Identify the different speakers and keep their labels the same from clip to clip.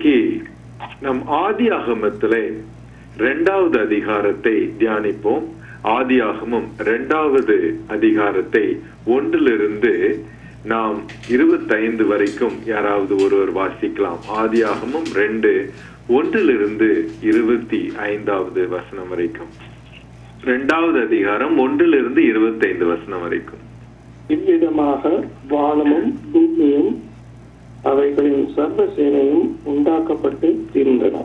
Speaker 1: இன்றைக்கு நம் ஆதி ஆகமத்திலே இரண்டாவது அதிகாரத்தை தியானிப்போம் ஆதியாகமம் இரண்டாவது அதிகாரத்தை ஒன்றிலிருந்து நாம் இருபத்தைந்து வரைக்கும் யாராவது ஒருவர் வாசிக்கலாம் ஆதியாகமம் ரெண்டு ஒன்றிலிருந்து இருபத்தி ஐந்தாவது வசனம் வரைக்கும் இரண்டாவது அதிகாரம் ஒன்றிலிருந்து இருபத்தைந்து வசனம் வரைக்கும்
Speaker 2: இவ்விதமாக வானமும் பூமியும் அவைகளின் சர்வ சேனையும் உண்டாக்கப்பட்டு தீர்ந்தன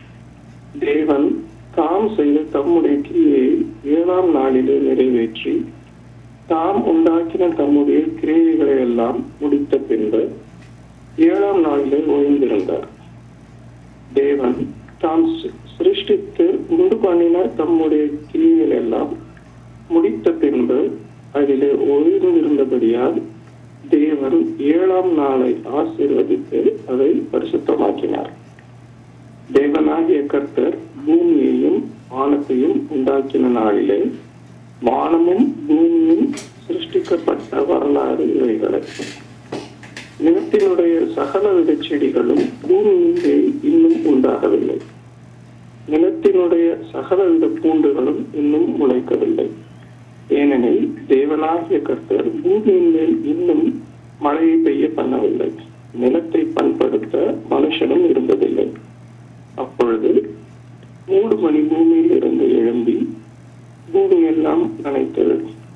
Speaker 2: தேவன் தாம் செய்த தம்முடைய கிரியை ஏழாம் நாளிலே நிறைவேற்றி தாம் உண்டாக்கின தம்முடைய கிரியைகளை எல்லாம் முடித்த பின்பு ஏழாம் நாளிலே ஓய்ந்திருந்தார் தேவன் தாம் சி- சிருஷ்டித்து உண்டு பண்ணின தம்முடைய கிரியைகள் எல்லாம் முடித்த பின்பு அதிலே ஓய்ந்திருந்தபடியால் தேவன் ஏழாம் நாளை ஆசீர்வதித்து அதை பரிசுத்தமாக்கினார் தேவனாகிய கர்த்தர் பூமியையும் வானத்தையும் உண்டாக்கின நாளிலே வானமும் பூமியும் சிருஷ்டிக்கப்பட்ட வரலாறு இவைகளை நிலத்தினுடைய சகலவித செடிகளும் பூமியிலே இன்னும் உண்டாகவில்லை நிலத்தினுடைய சகலவித பூண்டுகளும் இன்னும் முளைக்கவில்லை ஏனெனில் தேவனாகிய கர்த்தர் பூமியின் மேல் இன்னும் மழையை பெய்ய பண்ணவில்லை நிலத்தை பண்படுத்த மனுஷனும் இருந்ததில்லை அப்பொழுது மூடு மணி பூமியில் இருந்து எழும்பி பூமியெல்லாம் நனைத்தது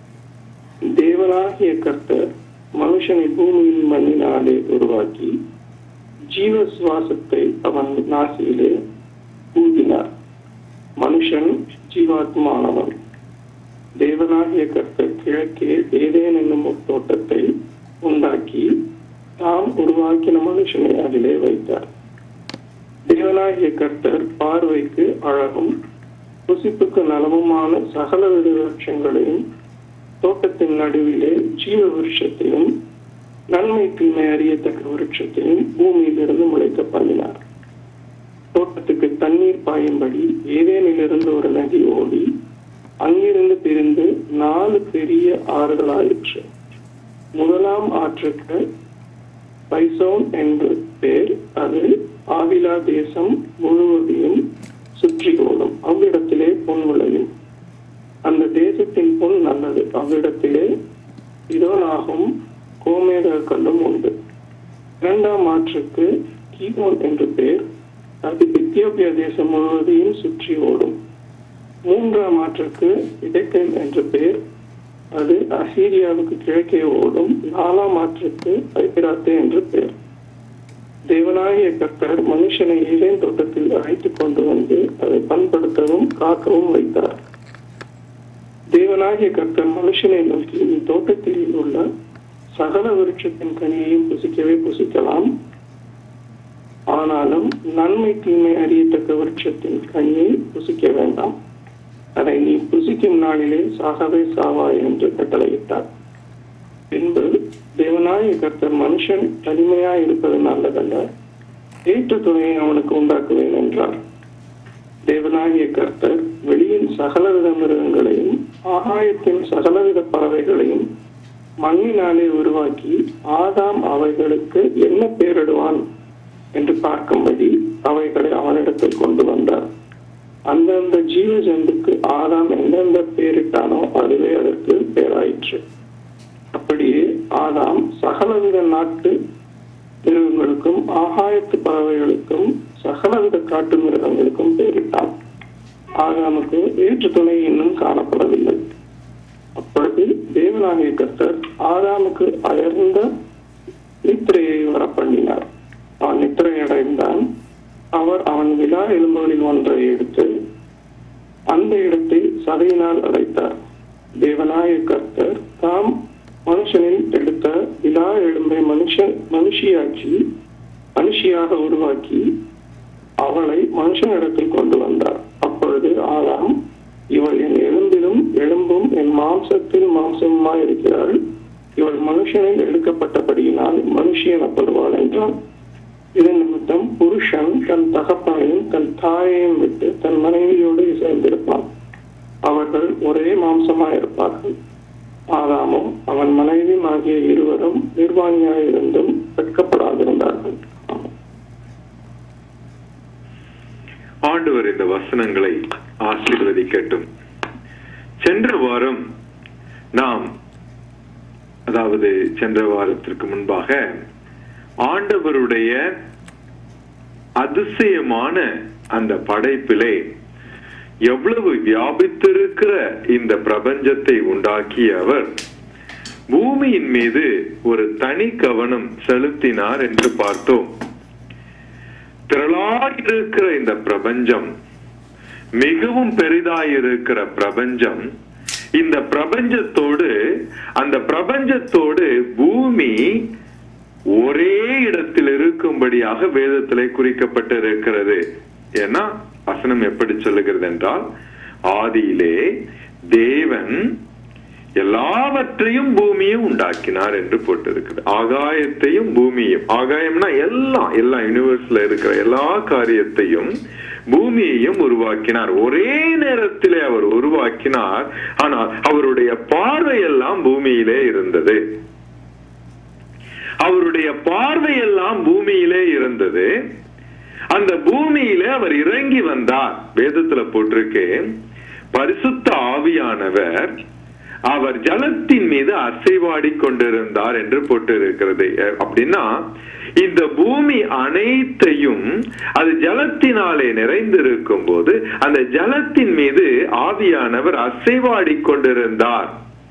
Speaker 2: தேவனாகிய கர்த்தர் மனுஷனை பூமியின் மண்ணினாலே உருவாக்கி ஜீவ சுவாசத்தை அவன் நாசியிலே ஊதினார் மனுஷன் ஜீவாத்மானவன் தேவனாகிய கர்த்தர் கிழக்கே ஏதேன் என்னும் ஒரு தோட்டத்தை உண்டாக்கி தாம் உருவாக்கின மனுஷனை அதிலே வைத்தார் தேவனாகிய கர்த்தர் பார்வைக்கு அழகும் புசிப்புக்கு நலமுமான சகலவித விருட்சங்களையும் தோட்டத்தின் நடுவிலே ஜீவ விருட்சத்தையும் நன்மை தீமை அறியத்தக்க விருட்சத்தையும் பூமியிலிருந்து முளைக்க பண்ணினார் தோட்டத்துக்கு தண்ணீர் பாயும்படி ஏதேனிலிருந்து ஒரு நதி ஓடி அங்கிருந்து பிரிந்து நாலு பெரிய ஆறுகளாயிற்று முதலாம் ஆற்றுக்கு பைசோன் என்று பேர் அது ஆவிலா தேசம் முழுவதையும் சுற்றி ஓடும் அவ்விடத்திலே பொன் விளையும் அந்த தேசத்தின் பொன் நல்லது அவ்விடத்திலே இதோனாகும் கோமேத கல்லும் உண்டு இரண்டாம் ஆற்றுக்கு கீமோன் என்று பேர் அது எத்தியோப்பியா தேசம் முழுவதையும் சுற்றி ஓடும் மூன்றாம் ஆற்றுக்கு இடக்கல் என்ற பெயர் அது அசீரியாவுக்கு கிழக்கே ஓடும் நாலாம் ஆற்றுக்கு ஐபிராத்தே என்று பெயர் தேவனாகிய கர்த்தர் மனுஷனை ஏதேன் தோட்டத்தில் அழைத்துக் கொண்டு வந்து அதை பண்படுத்தவும் காக்கவும் வைத்தார் தேவனாகிய கர்த்தர் மனுஷனை நோக்கி நீ தோட்டத்தில் உள்ள சகல விருட்சத்தின் கனியையும் புசிக்கவே புசிக்கலாம் ஆனாலும் நன்மை தீமை அறியத்தக்க விருட்சத்தின் கனியை புசிக்க வேண்டாம் அதை நீ புசிக்கும் நாளிலே சாகவே சாவாய் என்று கட்டளையிட்டார் பின்பு தேவனாய கர்த்தர் மனுஷன் தனிமையாய் இருப்பது நல்லதல்ல ஏற்ற துணையை அவனுக்கு உண்டாக்குவேன் என்றார் தேவனாகிய கர்த்தர் வெளியின் சகலவித மிருகங்களையும் ஆகாயத்தின் சகலவித பறவைகளையும் மண்ணினாலே உருவாக்கி ஆதாம் அவைகளுக்கு என்ன பெயரிடுவான் என்று பார்க்கும்படி அவைகளை அவனிடத்தில் கொண்டு வந்தார் அந்தந்த ஜீவ ஜந்துக்கு ஆதாம் எந்தெந்த பெயரிட்டானோ அதுவே அதற்கு பெயராயிற்று அப்படியே ஆதாம் சகலவித நாட்டு மிருகங்களுக்கும் ஆகாயத்து பறவைகளுக்கும் சகலவித காட்டு மிருகங்களுக்கும் பெயரிட்டான் ஆதாமுக்கு வேற்று துணை இன்னும் காணப்படவில்லை அப்பொழுது தேவனாகிய கர்த்தர் ஆதாமுக்கு அயர்ந்த நித்திரையை வரப்பண்ணினார் அவன் நித்திரையடைந்தான் அவர் அவன் விழா எலும்புகளில் ஒன்றை எடுத்து அந்த இடத்தை சதையினால் அடைத்தார் தேவனாய கர்த்தர் தாம் மனுஷனில் எடுத்த விழா எலும்பை மனுஷன் மனுஷியாக்கி மனுஷியாக உருவாக்கி அவளை மனுஷனிடத்தில் கொண்டு வந்தார் அப்பொழுது ஆதாம் இவள் என் எலும்பிலும் எலும்பும் என் மாம்சத்தில் மாம்சமுமாய் இருக்கிறாள் இவள் மனுஷனில் எடுக்கப்பட்டபடியினால் மனுஷி எனப்படுவாள் என்றான் இதன் நிமித்தம் புருஷன் தன் தகப்பனையும் தன் தாயையும் விட்டு தன் மனைவியோடு இசைந்திருப்பான் அவர்கள் ஒரே மாம்சமாயிருப்பார்கள் ஆதாமும் அவன் மனைவியும் ஆகிய இருவரும் நிர்வாணியாயிருந்தும் வெட்கப்படாதிருந்தார்கள்
Speaker 1: ஆண்டவர் இந்த வசனங்களை ஆசீர்வதிக்கட்டும் சென்ற வாரம் நாம் அதாவது சென்ற வாரத்திற்கு முன்பாக ஆண்டவருடைய அதிசயமான அந்த படைப்பிலே எவ்வளவு வியாபித்திருக்கிற இந்த பிரபஞ்சத்தை உண்டாக்கிய அவர் பூமியின் மீது ஒரு தனி கவனம் செலுத்தினார் என்று பார்த்தோம் திரளாயிருக்கிற இந்த பிரபஞ்சம் மிகவும் பெரிதாயிருக்கிற பிரபஞ்சம் இந்த பிரபஞ்சத்தோடு அந்த பிரபஞ்சத்தோடு பூமி ஒரே இடத்தில் இருக்கும்படியாக வேதத்திலே குறிக்கப்பட்டிருக்கிறது ஏன்னா வசனம் எப்படி சொல்லுகிறது என்றால் ஆதியிலே தேவன் எல்லாவற்றையும் பூமியும் உண்டாக்கினார் என்று போட்டிருக்குது ஆகாயத்தையும் பூமியும் ஆகாயம்னா எல்லாம் எல்லா யூனிவர்ஸ்ல இருக்கிற எல்லா காரியத்தையும் பூமியையும் உருவாக்கினார் ஒரே நேரத்திலே அவர் உருவாக்கினார் ஆனால் அவருடைய பார்வையெல்லாம் பூமியிலே இருந்தது அவருடைய பார்வையெல்லாம் பூமியிலே இருந்தது அந்த பூமியிலே அவர் இறங்கி வந்தார் வேதத்துல போட்டிருக்கு பரிசுத்த ஆவியானவர் அவர் ஜலத்தின் மீது அசைவாடி கொண்டிருந்தார் என்று போட்டிருக்கிறது அப்படின்னா இந்த பூமி அனைத்தையும் அது ஜலத்தினாலே நிறைந்திருக்கும் போது அந்த ஜலத்தின் மீது ஆவியானவர் அசைவாடி கொண்டிருந்தார்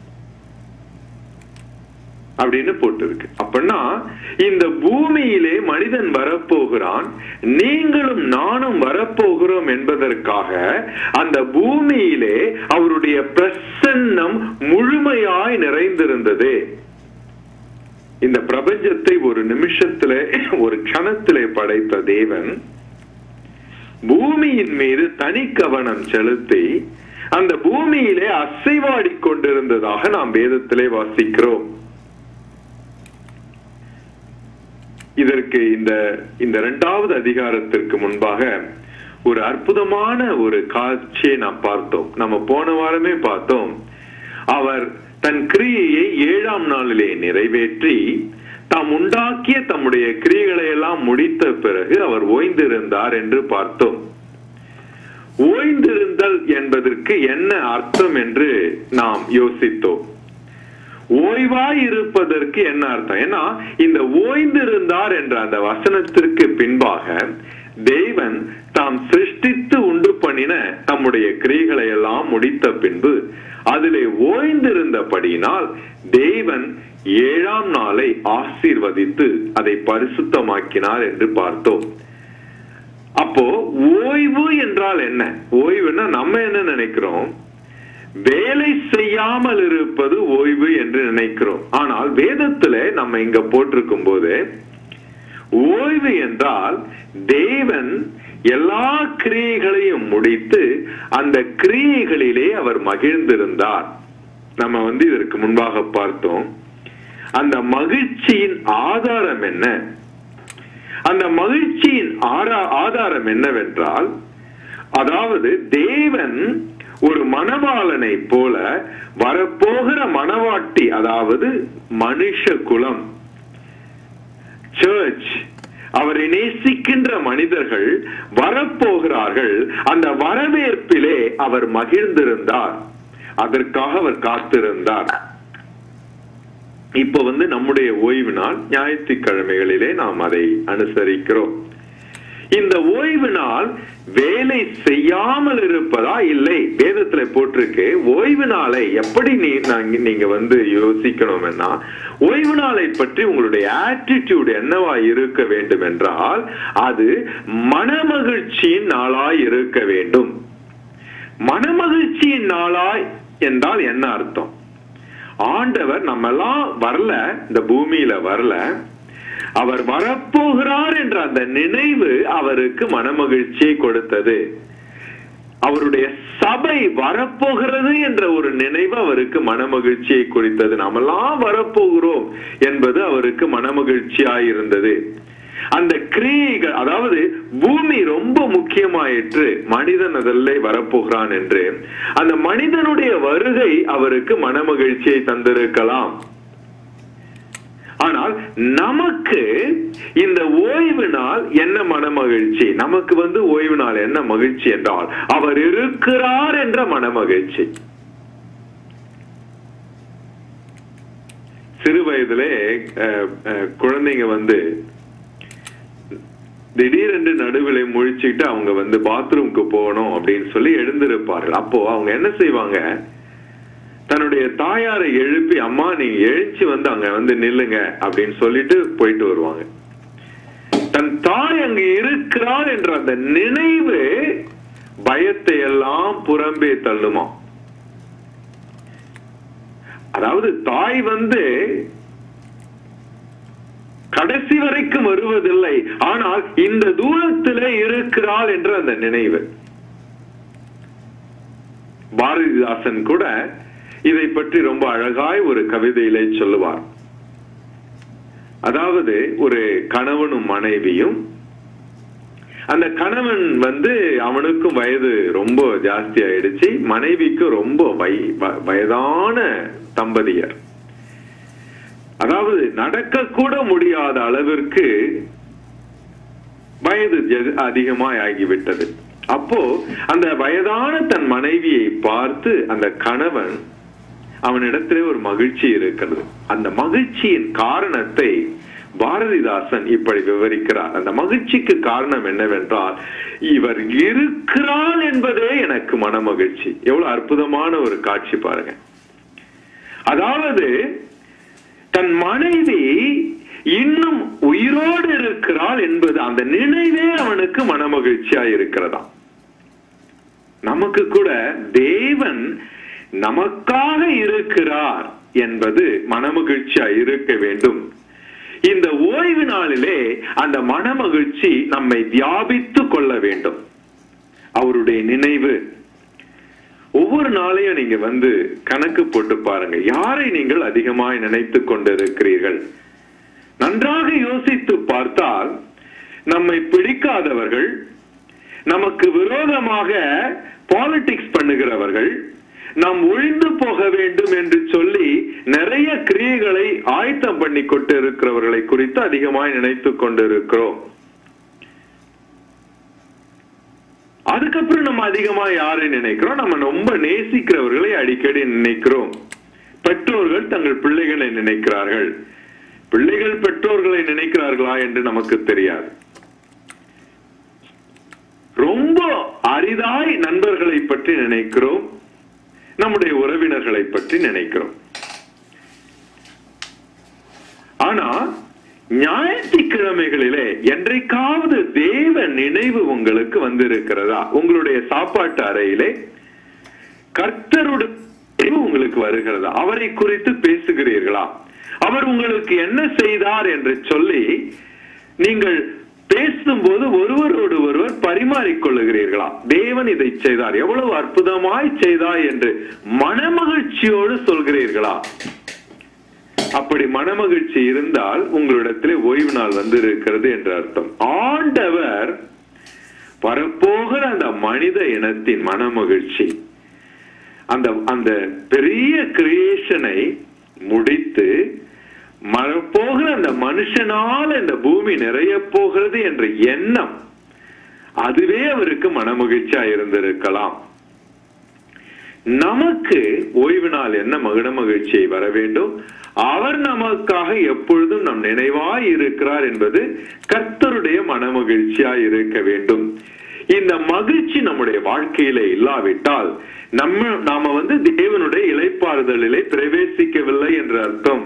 Speaker 1: அப்படின்னு போட்டிருக்கு அப்படின்னா இந்த பூமியிலே மனிதன் வரப்போகிறான் நீங்களும் நானும் வரப்போகிறோம் என்பதற்காக அந்த பூமியிலே அவருடைய பிரசன்னம் முழுமையாய் நிறைந்திருந்தது இந்த பிரபஞ்சத்தை ஒரு நிமிஷத்திலே ஒரு கணத்திலே படைத்த தேவன் பூமியின் மீது தனி கவனம் செலுத்தி அந்த பூமியிலே அசைவாடி கொண்டிருந்ததாக நாம் வேதத்திலே வாசிக்கிறோம் இதற்கு இந்த இந்த இரண்டாவது அதிகாரத்திற்கு முன்பாக ஒரு அற்புதமான ஒரு காட்சியை நாம் பார்த்தோம் நம்ம போன வாரமே பார்த்தோம் அவர் தன் கிரியையை ஏழாம் நாளிலே நிறைவேற்றி தாம் உண்டாக்கிய தம்முடைய கிரியைகளை எல்லாம் முடித்த பிறகு அவர் ஓய்ந்திருந்தார் என்று பார்த்தோம் ஓய்ந்திருந்தல் என்பதற்கு என்ன அர்த்தம் என்று நாம் யோசித்தோம் ஓய்வாய் இருப்பதற்கு என்ன அர்த்தம் ஏன்னா இந்த ஓய்ந்திருந்தார் என்ற அந்த வசனத்திற்கு பின்பாக தேவன் தாம் சிருஷ்டித்து உண்டு பண்ணின தம்முடைய கிரிகளை எல்லாம் முடித்த பின்பு அதிலே ஓய்ந்திருந்தபடியினால் தேவன் ஏழாம் நாளை ஆசீர்வதித்து அதை பரிசுத்தமாக்கினார் என்று பார்த்தோம் அப்போ ஓய்வு என்றால் என்ன ஓய்வுன்னா நம்ம என்ன நினைக்கிறோம் வேலை செய்யாமல் இருப்பது ஓய்வு என்று நினைக்கிறோம் ஆனால் வேதத்துல நம்ம இங்க போட்டிருக்கும் போது ஓய்வு என்றால் தேவன் எல்லா கிரியைகளையும் முடித்து அந்த கிரியைகளிலே அவர் மகிழ்ந்திருந்தார் நம்ம வந்து இதற்கு முன்பாக பார்த்தோம் அந்த மகிழ்ச்சியின் ஆதாரம் என்ன அந்த மகிழ்ச்சியின் ஆதாரம் என்னவென்றால் அதாவது தேவன் ஒரு மணவாளனை போல வரப்போகிற மணவாட்டி அதாவது மனுஷ குலம் சர்ச் அவரை நேசிக்கின்ற மனிதர்கள் வரப்போகிறார்கள் அந்த வரவேற்பிலே அவர் மகிழ்ந்திருந்தார் அதற்காக அவர் காத்திருந்தார் இப்ப வந்து நம்முடைய ஓய்வு நாள் ஞாயிற்றுக்கிழமைகளிலே நாம் அதை அனுசரிக்கிறோம் இந்த ஓய்வு நாள் வேலை செய்யாமல் இருப்பதா இல்லை வேதத்துல போட்டிருக்கு ஓய்வு நாளை எப்படி நீ நீங்க வந்து யோசிக்கணும்னா ஓய்வு நாளை பற்றி உங்களுடைய ஆட்டிடியூட் என்னவா இருக்க வேண்டும் என்றால் அது மனமகிழ்ச்சியின் நாளாய் இருக்க வேண்டும் மனமகிழ்ச்சியின் நாளாய் என்றால் என்ன அர்த்தம் ஆண்டவர் நம்ம எல்லாம் வரல இந்த பூமியில வரல அவர் வரப்போகிறார் என்ற அந்த நினைவு அவருக்கு மனமகிழ்ச்சியை கொடுத்தது அவருடைய சபை வரப்போகிறது என்ற ஒரு நினைவு அவருக்கு மனமகிழ்ச்சியை குறித்தது நாமெல்லாம் வரப்போகிறோம் என்பது அவருக்கு மனமகிழ்ச்சியாய் இருந்தது அந்த கிரியைகள் அதாவது பூமி ரொம்ப முக்கியமாயிற்று மனிதன் அதில் வரப்போகிறான் என்று அந்த மனிதனுடைய வருகை அவருக்கு மனமகிழ்ச்சியை தந்திருக்கலாம் ஆனால் நமக்கு இந்த ஓய்வு நாள் என்ன மனமகிழ்ச்சி நமக்கு வந்து ஓய்வு நாள் என்ன மகிழ்ச்சி என்றால் அவர் இருக்கிறார் என்ற மனமகிழ்ச்சி சிறு வயதிலே அஹ், அஹ், குழந்தைங்க வந்து திடீரென்று நடுவில் முழிச்சுக்கிட்டு அவங்க வந்து பாத்ரூம்க்கு போகணும் அப்படின்னு சொல்லி எழுந்திருப்பார்கள் அப்போ அவங்க என்ன செய்வாங்க தன்னுடைய தாயாரை எழுப்பி அம்மா நீங்க எழுச்சி வந்து அங்க வந்து நில்லுங்க அப்படின்னு சொல்லிட்டு போயிட்டு வருவாங்க தன் தாய் அங்கு இருக்கிறாள் என்ற அந்த நினைவு பயத்தை எல்லாம் புறம்பே தள்ளுமா அதாவது தாய் வந்து கடைசி வரைக்கும் வருவதில்லை ஆனால் இந்த தூரத்திலே இருக்கிறாள் என்ற அந்த நினைவு பாரதிதாசன் கூட இதை பற்றி ரொம்ப அழகாய் ஒரு கவிதையிலே சொல்லுவார் அதாவது ஒரு கணவனும் மனைவியும் அந்த கணவன் வந்து அவனுக்கும் வயது ரொம்ப ஜாஸ்தி ஆயிடுச்சு மனைவிக்கு ரொம்ப வய வ- வயதான தம்பதியர் அதாவது நடக்க கூட முடியாத அளவிற்கு வயது ஜ- அதிகமாய் ஆகிவிட்டது அப்போ அந்த வயதான தன் மனைவியை பார்த்து அந்த கணவன் அவனிடத்திலே ஒரு மகிழ்ச்சி இருக்கிறது அந்த மகிழ்ச்சியின் காரணத்தை பாரதிதாசன் இப்படி விவரிக்கிறார் அந்த மகிழ்ச்சிக்கு காரணம் என்னவென்றால் இவர் இருக்கிறார் என்பதே எனக்கு மன மகிழ்ச்சி எவ்வளவு அற்புதமான ஒரு காட்சி பாருங்க அதாவது தன் மனைவி இன்னும் உயிரோடு இருக்கிறாள் என்பது அந்த நினைவே அவனுக்கு மனமகிழ்ச்சியா இருக்கிறதா நமக்கு கூட தேவன் நமக்காக இருக்கிறார் என்பது மனமகிழ்ச்சியா இருக்க வேண்டும் இந்த ஓய்வு நாளிலே அந்த மனமகிழ்ச்சி நம்மை வியாபித்து கொள்ள வேண்டும் அவருடைய நினைவு ஒவ்வொரு நாளையும் நீங்க வந்து கணக்கு போட்டு பாருங்க யாரை நீங்கள் அதிகமாய் நினைத்து கொண்டிருக்கிறீர்கள் நன்றாக யோசித்து பார்த்தால் நம்மை பிடிக்காதவர்கள் நமக்கு விரோதமாக பாலிடிக்ஸ் பண்ணுகிறவர்கள் நாம் ஒழிந்து போக வேண்டும் என்று சொல்லி நிறைய கிரியைகளை ஆயத்தம் பண்ணி கொண்டு இருக்கிறவர்களை குறித்து அதிகமாய் நினைத்துக் கொண்டிருக்கிறோம் அதுக்கப்புறம் நம்ம அதிகமா யாரை நினைக்கிறோம் நம்ம ரொம்ப நேசிக்கிறவர்களை அடிக்கடி நினைக்கிறோம் பெற்றோர்கள் தங்கள் பிள்ளைகளை நினைக்கிறார்கள் பிள்ளைகள் பெற்றோர்களை நினைக்கிறார்களா என்று நமக்கு தெரியாது ரொம்ப அரிதாய் நண்பர்களை பற்றி நினைக்கிறோம் நம்முடைய உறவினர்களை பற்றி நினைக்கிறோம் ஆனா ஞாயிற்றுக்கிழமைகளிலே என்றைக்காவது தேவ நினைவு உங்களுக்கு வந்திருக்கிறதா உங்களுடைய சாப்பாட்டு அறையிலே கர்த்தருடைய நினைவு உங்களுக்கு வருகிறதா அவரை குறித்து பேசுகிறீர்களா அவர் உங்களுக்கு என்ன செய்தார் என்று சொல்லி நீங்கள் பேசும்போது ஒருவரோடு ஒருவர் பரிமாறிக்கொள்ளுகிறீர்களா தேவன் இதை செய்தார் எவ்வளவு அற்புதமாய் செய்தார் என்று மனமகிழ்ச்சியோடு சொல்கிறீர்களா அப்படி மனமகிழ்ச்சி இருந்தால் உங்களிடத்திலே ஓய்வு நாள் வந்து இருக்கிறது என்று அர்த்தம் ஆண்டவர் வரப்போகிற அந்த மனித இனத்தின் மனமகிழ்ச்சி அந்த அந்த பெரிய கிரியேஷனை முடித்து மறப்போகிற அந்த மனுஷனால் இந்த பூமி நிறைய போகிறது என்ற எண்ணம் அதுவே அவருக்கு மனமகிழ்ச்சியா இருந்திருக்கலாம் நமக்கு ஓய்வு நாள் என்ன மகிழ மகிழ்ச்சியை வர வேண்டும் அவர் நமக்காக எப்பொழுதும் நம் நினைவாய் இருக்கிறார் என்பது கர்த்தருடைய மனமகிழ்ச்சியாய் இருக்க வேண்டும் இந்த மகிழ்ச்சி நம்முடைய வாழ்க்கையில இல்லாவிட்டால் நம்ம நாம வந்து தேவனுடைய இலைப்பாறுதலிலே பிரவேசிக்கவில்லை என்ற அர்த்தம்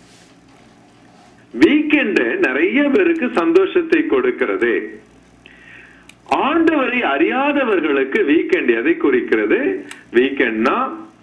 Speaker 1: வீக்கெண்டு நிறைய பேருக்கு சந்தோஷத்தை கொடுக்கிறது ஆண்டவரை அறியாதவர்களுக்கு வீக்கெண்ட் எதை குறிக்கிறது வீக்கெண்ட்னா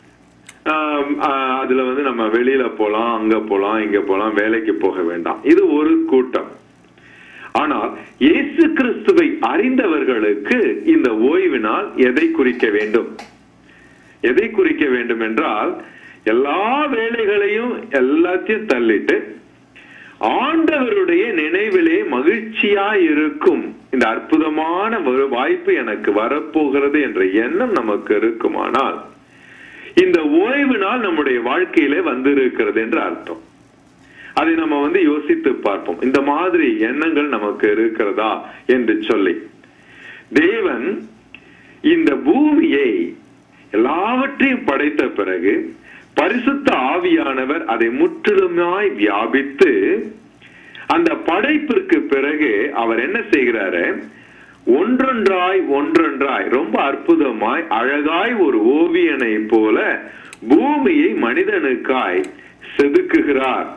Speaker 1: அதுல வந்து நம்ம வெளியில போலாம் அங்க போலாம் இங்க போலாம் வேலைக்கு போக வேண்டாம் இது ஒரு கூட்டம் ஆனால் இயேசு கிறிஸ்துவை அறிந்தவர்களுக்கு இந்த ஓய்வு நாள் எதை குறிக்க வேண்டும் எதை குறிக்க வேண்டும் என்றால் எல்லா வேலைகளையும் எல்லாத்தையும் தள்ளிட்டு ஆண்டவருடைய நினைவிலே மகிழ்ச்சியா இருக்கும் இந்த அற்புதமான ஒரு வாய்ப்பு எனக்கு வரப்போகிறது என்ற எண்ணம் நமக்கு இருக்குமானால் இந்த ஓய்வு நாள் நம்முடைய வாழ்க்கையிலே வந்திருக்கிறது என்று அர்த்தம் அதை நம்ம வந்து யோசித்து பார்ப்போம் இந்த மாதிரி எண்ணங்கள் நமக்கு இருக்கிறதா என்று சொல்லி தேவன் இந்த பூமியை எல்லாவற்றையும் படைத்த பிறகு பரிசுத்த ஆவியானவர் அதை முற்றிலுமாய் வியாபித்து அந்த படைப்பிற்கு பிறகு அவர் என்ன செய்கிறாரு ஒன்றொன்றாய் ஒன்றொன்றாய் ரொம்ப அற்புதமாய் அழகாய் ஒரு ஓவியனை போல பூமியை மனிதனுக்காய் செதுக்குகிறார்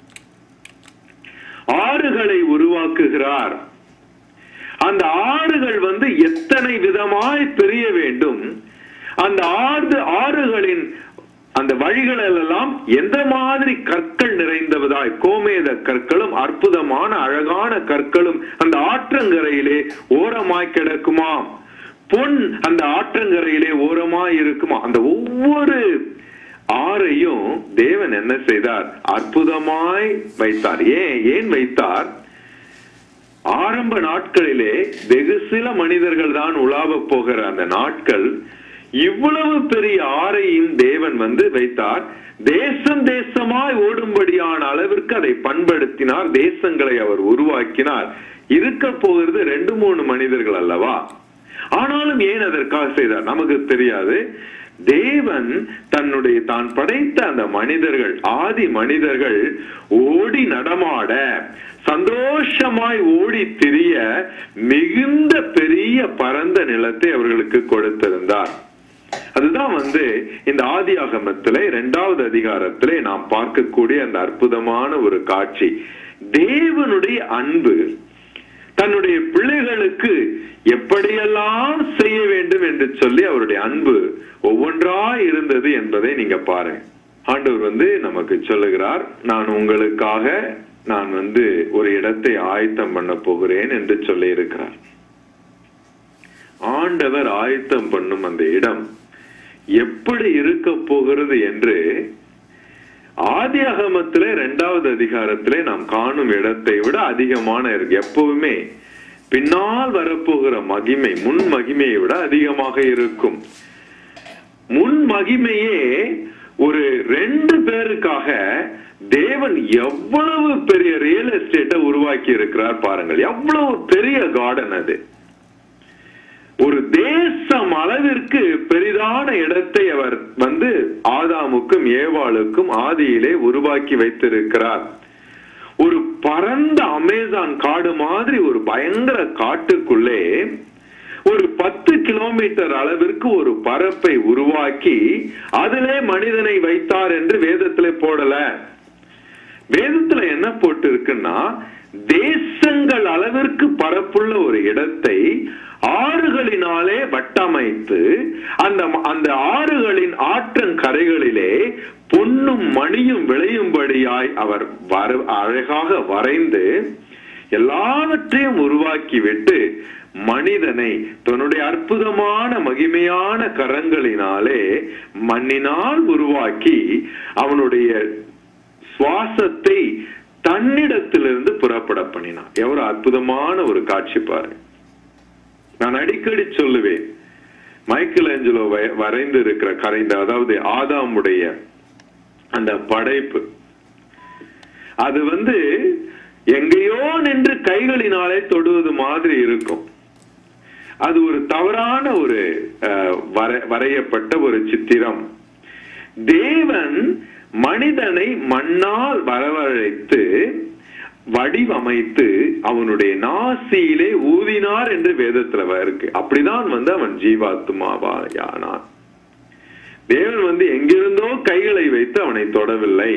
Speaker 1: ஆறுகளை உருவாக்குகிறார் அந்த ஆறுகள் வந்து எத்தனை விதமாய் பிரிய வேண்டும் அந்த ஆறு ஆறுகளின் அந்த வழிகளில் எல்லாம் எந்த மாதிரி கற்கள் நிறைந்தவதாய் கோமேத கற்களும் அற்புதமான அழகான கற்களும் அந்த ஆற்றங்கரையிலே ஓரமாய் கிடக்குமாம் பொன் அந்த ஆற்றங்கரையிலே ஓரமாய் இருக்குமா அந்த ஒவ்வொரு ஆறையும் தேவன் என்ன செய்தார் அற்புதமாய் வைத்தார் ஏன் ஏன் வைத்தார் ஆரம்ப நாட்களிலே வெகு சில மனிதர்கள் தான் உலாவ போகிற அந்த நாட்கள் இவ்வளவு பெரிய ஆறையும் தேவன் வந்து வைத்தார் தேசம் தேசமாய் ஓடும்படியான அளவிற்கு அதை பண்படுத்தினார் தேசங்களை அவர் உருவாக்கினார் இருக்க போகிறது ரெண்டு மூணு மனிதர்கள் அல்லவா ஆனாலும் ஏன் அதற்காக செய்தார் நமக்கு தெரியாது தேவன் தன்னுடைய தான் படைத்த அந்த மனிதர்கள் ஆதி மனிதர்கள் ஓடி நடமாட சந்தோஷமாய் ஓடி திரிய மிகுந்த பெரிய பரந்த நிலத்தை அவர்களுக்கு கொடுத்திருந்தார் அதுதான் வந்து இந்த ஆதி ஆகமத்திலே இரண்டாவது அதிகாரத்திலே நாம் பார்க்கக்கூடிய அந்த அற்புதமான ஒரு காட்சி தேவனுடைய அன்பு தன்னுடைய பிள்ளைகளுக்கு எப்படியெல்லாம் செய்ய வேண்டும் என்று சொல்லி அவருடைய அன்பு ஒவ்வொன்றா இருந்தது என்பதை நீங்க பாருங்க ஆண்டவர் வந்து நமக்கு சொல்லுகிறார் நான் உங்களுக்காக நான் வந்து ஒரு இடத்தை ஆயத்தம் பண்ண போகிறேன் என்று சொல்லி இருக்கிறார் ஆண்டவர் ஆயத்தம் பண்ணும் அந்த இடம் எப்படி இருக்க போகிறது என்று ஆதி அகமத்திலே இரண்டாவது அதிகாரத்திலே நாம் காணும் இடத்தை விட அதிகமான இருக்கு எப்பவுமே பின்னால் வரப்போகிற மகிமை முன் மகிமையை விட அதிகமாக இருக்கும் முன் மகிமையே ஒரு ரெண்டு பேருக்காக தேவன் எவ்வளவு பெரிய ரியல் எஸ்டேட்டை உருவாக்கி இருக்கிறார் பாருங்கள் எவ்வளவு பெரிய கார்டன் அது ஒரு தேசம் அளவிற்கு பெரிதான இடத்தை அவர் வந்து ஆதாமுக்கும் ஏவாளுக்கும் ஆதியிலே உருவாக்கி வைத்திருக்கிறார் ஒரு பரந்த அமேசான் காடு மாதிரி ஒரு பயங்கர காட்டுக்குள்ளே ஒரு பத்து கிலோமீட்டர் அளவிற்கு ஒரு பரப்பை உருவாக்கி அதிலே மனிதனை வைத்தார் என்று வேதத்திலே போடல வேதத்துல என்ன போட்டு இருக்குன்னா தேசங்கள் அளவிற்கு பரப்புள்ள ஒரு இடத்தை ஆறுகளினாலே வட்டமைத்து அந்த அந்த ஆறுகளின் ஆற்றங்கரைகளிலே பொன்னும் மணியும் விளையும்படியாய் அவர் வர அழகாக வரைந்து எல்லாவற்றையும் உருவாக்கி விட்டு மனிதனை தன்னுடைய அற்புதமான மகிமையான கரங்களினாலே மண்ணினால் உருவாக்கி அவனுடைய சுவாசத்தை தன்னிடத்திலிருந்து புறப்பட பண்ணினான் எவ்வளவு அற்புதமான ஒரு காட்சி பாரு நான் அடிக்கடி சொல்லுவேன் மைக்கேல் ஏஞ்சலோ வரைந்து இருக்கிற கரைந்த அதாவது ஆதாமுடைய அந்த படைப்பு அது வந்து எங்கேயோ நின்று கைகளினாலே தொடுவது மாதிரி இருக்கும் அது ஒரு தவறான ஒரு வரையப்பட்ட ஒரு சித்திரம் தேவன் மனிதனை மண்ணால் வரவழைத்து வடிவமைத்து அவனுடைய நாசியிலே ஊதினார் என்று வேதத்துல இருக்கு அப்படிதான் வந்து அவன் ஜீவாத்மாவாயானான் தேவன் வந்து எங்கிருந்தோ கைகளை வைத்து அவனை தொடவில்லை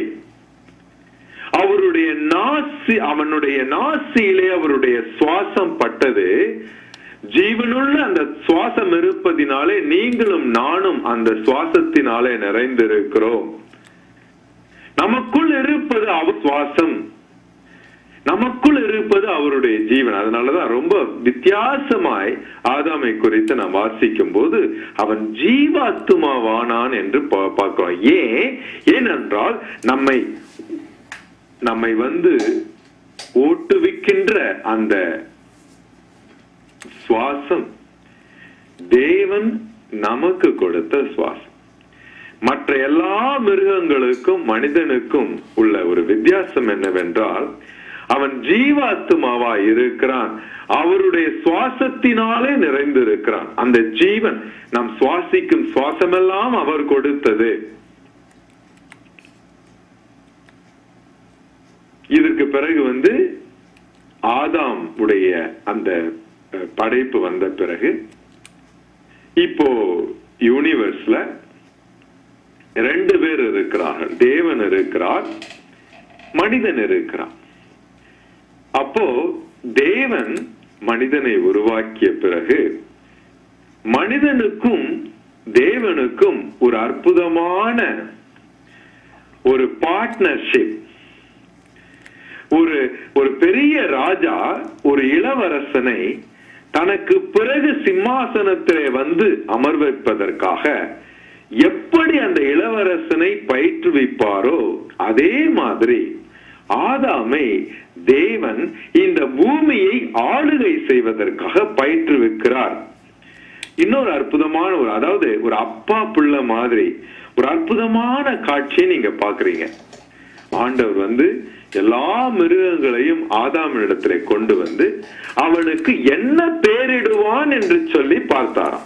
Speaker 1: அவருடைய நாசி அவனுடைய நாசியிலே அவருடைய சுவாசம் பட்டது ஜீவனுள்ள அந்த சுவாசம் இருப்பதினாலே நீங்களும் நானும் அந்த சுவாசத்தினாலே நிறைந்திருக்கிறோம் நமக்குள் இருப்பது அவர் சுவாசம் நமக்குள் இருப்பது அவருடைய ஜீவன் அதனாலதான் ரொம்ப வித்தியாசமாய் ஆதாமை குறித்து நாம் வாசிக்கும் போது அவன் ஜீவாத்துமாவானான் என்று பார்க்கிறோம் ஏன் ஏனென்றால் நம்மை நம்மை வந்து ஓட்டுவிக்கின்ற அந்த சுவாசம் தேவன் நமக்கு கொடுத்த சுவாசம் மற்ற எல்லா மிருகங்களுக்கும் மனிதனுக்கும் உள்ள ஒரு வித்தியாசம் என்னவென்றால் அவன் ஜீவாத்மாவா இருக்கிறான் அவருடைய சுவாசத்தினாலே நிறைந்திருக்கிறான் அந்த ஜீவன் நாம் சுவாசிக்கும் சுவாசமெல்லாம் அவர் கொடுத்தது இதற்கு பிறகு வந்து ஆதாம் உடைய அந்த அஹ், படைப்பு வந்த பிறகு இப்போ யூனிவர்ஸ்ல ரெண்டு பேர் இருக்கிறார்கள் தேவன் இருக்கிறார் மனிதன் இருக்கிறான் அப்போ தேவன் மனிதனை உருவாக்கிய பிறகு மனிதனுக்கும் தேவனுக்கும் ஒரு அற்புதமான ஒரு பார்ட்னர்ஷிப் ஒரு ஒரு பெரிய ராஜா ஒரு இளவரசனை தனக்கு பிறகு சிம்மாசனத்திலே வந்து அமர்விப்பதற்காக எப்படி அந்த இளவரசனை பயிற்றுவிப்பாரோ அதே மாதிரி ஆதாமை தேவன் இந்த பூமியை ஆளுகை செய்வதற்காக பயிற்றுவிக்கிறார் இன்னொரு அற்புதமான ஒரு அதாவது ஒரு அப்பா பிள்ளை மாதிரி ஒரு அற்புதமான காட்சியை நீங்க பாக்குறீங்க ஆண்டவர் வந்து எல்லா மிருகங்களையும் ஆதாமினிடத்திலே கொண்டு வந்து அவனுக்கு என்ன பேரிடுவான் என்று சொல்லி பார்த்தாராம்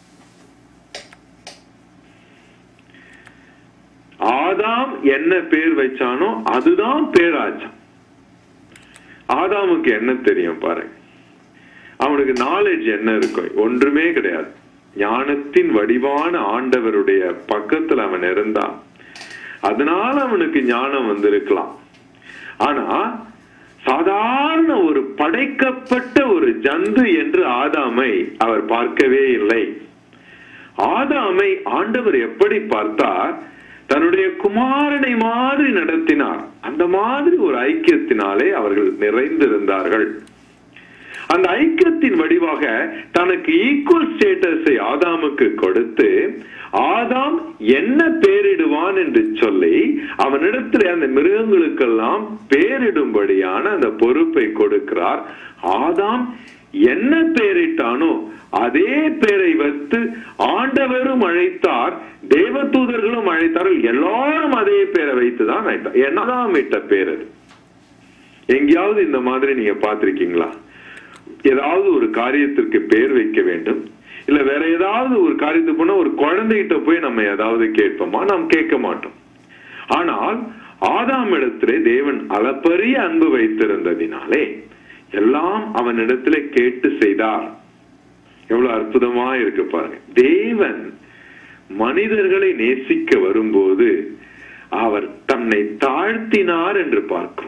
Speaker 1: ஆதாம் என்ன பேர் வச்சானோ அதுதான் பேராச்சான் ஆதாமுக்கு என்ன தெரியும் பாருங்க அவனுக்கு நாலேஜ் என்ன இருக்கும் ஒன்றுமே கிடையாது ஞானத்தின் வடிவான ஆண்டவருடைய பக்கத்துல அவன் இருந்தான் அதனால அவனுக்கு ஞானம் வந்திருக்கலாம் ஆனா சாதாரண ஒரு படைக்கப்பட்ட ஒரு ஜந்து என்று ஆதாமை அவர் பார்க்கவே இல்லை ஆதாமை ஆண்டவர் எப்படி பார்த்தார் தன்னுடைய குமாரனை மாதிரி நடத்தினார் அந்த மாதிரி ஒரு ஐக்கியத்தினாலே அவர்கள் நிறைந்திருந்தார்கள் அந்த ஐக்கியத்தின் வடிவாக தனக்கு ஈக்குவல் ஸ்டேட்டஸை ஆதாமுக்கு கொடுத்து ஆதாம் என்ன பேரிடுவான் என்று சொல்லி அவனிடத்தில் அந்த மிருகங்களுக்கெல்லாம் பேரிடும்படியான அந்த பொறுப்பை கொடுக்கிறார் ஆதாம் என்ன பேரிட்டானோ அதே பேரை வைத்து ஆண்டவரும் அழைத்தார் தேவதூதர்களும் அழைத்தார்கள் எல்லாரும் அதே பேரை வைத்துதான் அழைத்தார் என்னதான் இட்ட பேர் அது எங்கேயாவது இந்த மாதிரி நீங்க பார்த்திருக்கீங்களா ஏதாவது ஒரு காரியத்திற்கு பேர் வைக்க வேண்டும் இல்ல வேற ஏதாவது ஒரு காரியத்துக்கு போனா ஒரு குழந்தைகிட்ட போய் நம்ம ஏதாவது கேட்போமா நாம் கேட்க மாட்டோம் ஆனால் ஆதாம் இடத்திலே தேவன் அளப்பரிய அன்பு வைத்திருந்ததினாலே எல்லாம் அவனிடத்திலே கேட்டு செய்தார் எவ்வளவு அற்புதமா இருக்கு பாருங்க தேவன் மனிதர்களை நேசிக்க வரும்போது அவர் தன்னை தாழ்த்தினார் என்று பார்க்கிறோம்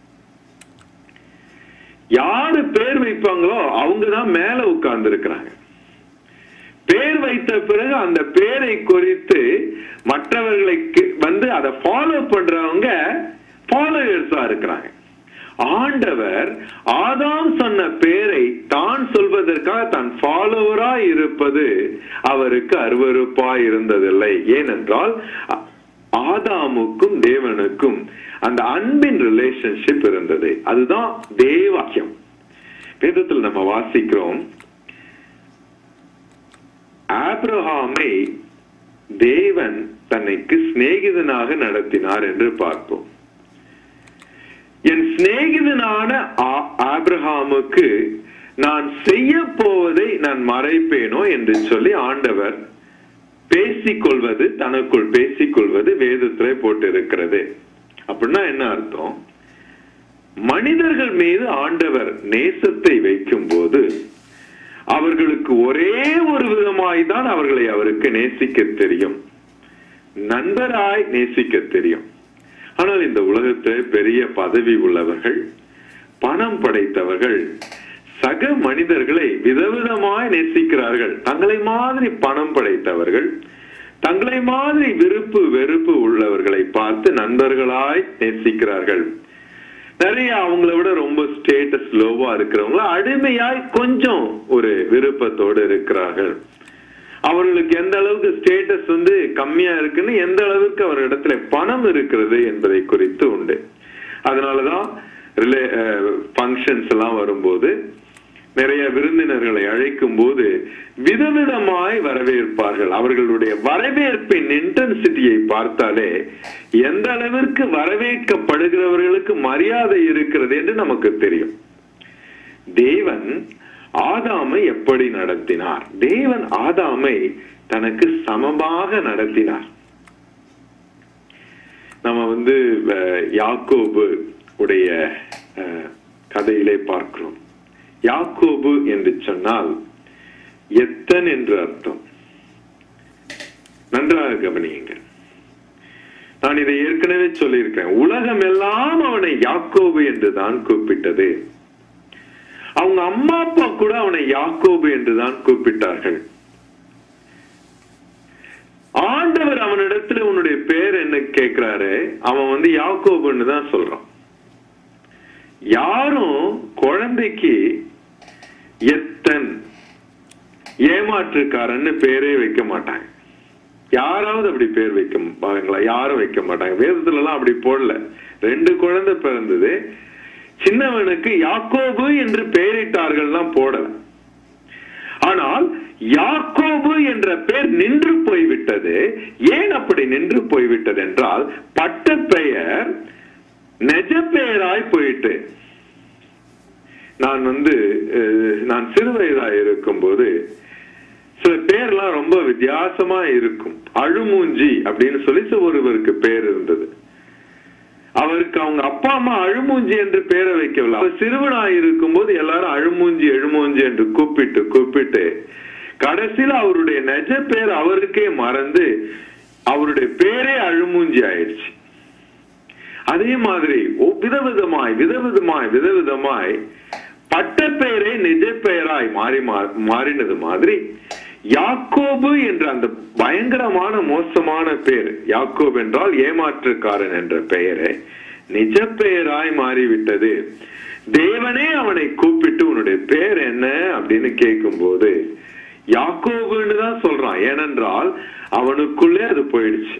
Speaker 1: யாரு பேர் வைப்பாங்களோ அவங்க தான் மேல உட்கார்ந்து இருக்கிறாங்க பேர் வைத்த பிறகு அந்த பேரை குறித்து மற்றவர்களை வந்து அதை ஃபாலோ பண்றவங்க ஃபாலோயர்ஸா இருக்கிறாங்க ஆண்டவர் ஆதாம் சொன்ன பேரை தான் சொல்வதற்காக தான் ஃபாலோவரா இருப்பது அவருக்கு அருவருப்பா இருந்ததில்லை ஏனென்றால் ஆதாமுக்கும் தேவனுக்கும் அந்த அன்பின் ரிலேஷன்ஷிப் இருந்தது அதுதான் தேவாக்கியம் வேதத்தில் நம்ம வாசிக்கிறோம் ஆப்ரஹாமை தேவன் தன்னைக்கு சிநேகிதனாக நடத்தினார் என்று பார்ப்போம் என் சிநேகிதனான ஆப்ரஹாமுக்கு நான் செய்ய போவதை நான் மறைப்பேனோ என்று சொல்லி ஆண்டவர் பேசிக்கொள்வது தனக்குள் பேசிக்கொள்வது வேதத்திலே போட்டு இருக்கிறது அப்படின்னா என்ன அர்த்தம் மனிதர்கள் மீது ஆண்டவர் நேசத்தை வைக்கும் போது அவர்களுக்கு ஒரே ஒரு விதமாய் தான் அவர்களை அவருக்கு நேசிக்க தெரியும் நண்பராய் நேசிக்க தெரியும் ஆனால் இந்த உலகத்தில் பெரிய பதவி உள்ளவர்கள் பணம் படைத்தவர்கள் சக மனிதர்களை விதவிதமாய் நேசிக்கிறார்கள் தங்களை மாதிரி பணம் படைத்தவர்கள் தங்களை மாதிரி விருப்பு வெறுப்பு உள்ளவர்களை பார்த்து நண்பர்களாய் நேசிக்கிறார்கள் நிறைய அவங்கள விட ரொம்ப ஸ்டேட்டஸ் லோவா இருக்கிறவங்க அடிமையாய் கொஞ்சம் ஒரு விருப்பத்தோடு இருக்கிறார்கள் அவர்களுக்கு எந்த அளவுக்கு ஸ்டேட்டஸ் வந்து கம்மியா இருக்குன்னு எந்த அளவுக்கு அவர் இடத்துல பணம் இருக்கிறது என்பதை குறித்து உண்டு அதனாலதான் ரிலே ஃபங்க்ஷன்ஸ் எல்லாம் வரும்போது நிறைய விருந்தினர்களை அழைக்கும் போது விதவிதமாய் வரவேற்பார்கள் அவர்களுடைய வரவேற்பின் இன்டென்சிட்டியை பார்த்தாலே எந்த அளவிற்கு வரவேற்கப்படுகிறவர்களுக்கு மரியாதை இருக்கிறது என்று நமக்கு தெரியும் தேவன் ஆதாமை எப்படி நடத்தினார் தேவன் ஆதாமை தனக்கு சமமாக நடத்தினார் நம்ம வந்து அஹ், யாக்கோபு உடைய அஹ், கதையிலே பார்க்கிறோம் யாக்கோபு என்று சொன்னால் எத்தன் என்று அர்த்தம் நன்றாக கவனியுங்கள் நான் இதை ஏற்கனவே சொல்லியிருக்கிறேன் உலகம் எல்லாம் அவனை யாக்கோபு என்று தான் கூப்பிட்டது அவங்க அம்மா அப்பா கூட அவனை யாக்கோபு என்று தான் கூப்பிட்டார்கள் ஆண்டவர் அவனிடத்துல உன்னுடைய பேர் என்ன கேட்கிறாரு அவன் வந்து யாக்கோபுன்னு தான் சொல்றான் யாரும் குழந்தைக்கு எத்தன் ஏமாற்றுக்காரன்னு பேரே வைக்க மாட்டாங்க யாராவது அப்படி பேர் வைக்க பாருங்களா யாரும் வைக்க மாட்டாங்க வேதத்துல எல்லாம் அப்படி போடல ரெண்டு குழந்தை பிறந்தது சின்னவனுக்கு யாக்கோபு என்று பெயரிட்டார்கள் தான் போடல ஆனால் யாக்கோபு என்ற பெயர் நின்று போய்விட்டது ஏன் அப்படி நின்று போய்விட்டது என்றால் பட்ட பெயர் நெஜ பெயராய் போயிட்டு நான் வந்து அஹ், நான் சிறு வயதா இருக்கும்போது சில பேர்லாம் ரொம்ப வித்தியாசமா இருக்கும் அழுமூஞ்சி அப்படின்னு சொல்லி ஒருவருக்கு பேர் இருந்தது அவருக்கு அவங்க அப்பா அம்மா அழுமூஞ்சி என்று பேரை வைக்கவில்லை அவர் சிறுவனாய் இருக்கும்போது எல்லாரும் அழுமூஞ்சி எழுமூஞ்சி என்று கூப்பிட்டு கூப்பிட்டு கடைசியில அவருடைய நெஜ பேர் அவருக்கே மறந்து அவருடைய பேரே அழுமூஞ்சி ஆயிடுச்சு அதே மாதிரி ஒ- விதவிதமாய் விதவிதமாய் விதவிதமாய் பட்ட பெயரே நிஜ பெயராய் மாறி மா- மாறினது மாதிரி யாக்கோபு என்ற அந்த பயங்கரமான மோசமான பேர் யாக்கோப் என்றால் ஏமாற்றுக்காரன் என்ற பெயரே நிஜ பெயராய் மாறிவிட்டது தேவனே அவனை கூப்பிட்டு உன்னுடைய பேர் என்ன அப்படின்னு கேட்கும்போது யாக்கோபுன்னு தான் சொல்றான் ஏனென்றால் அவனுக்குள்ளே அது போயிடுச்சு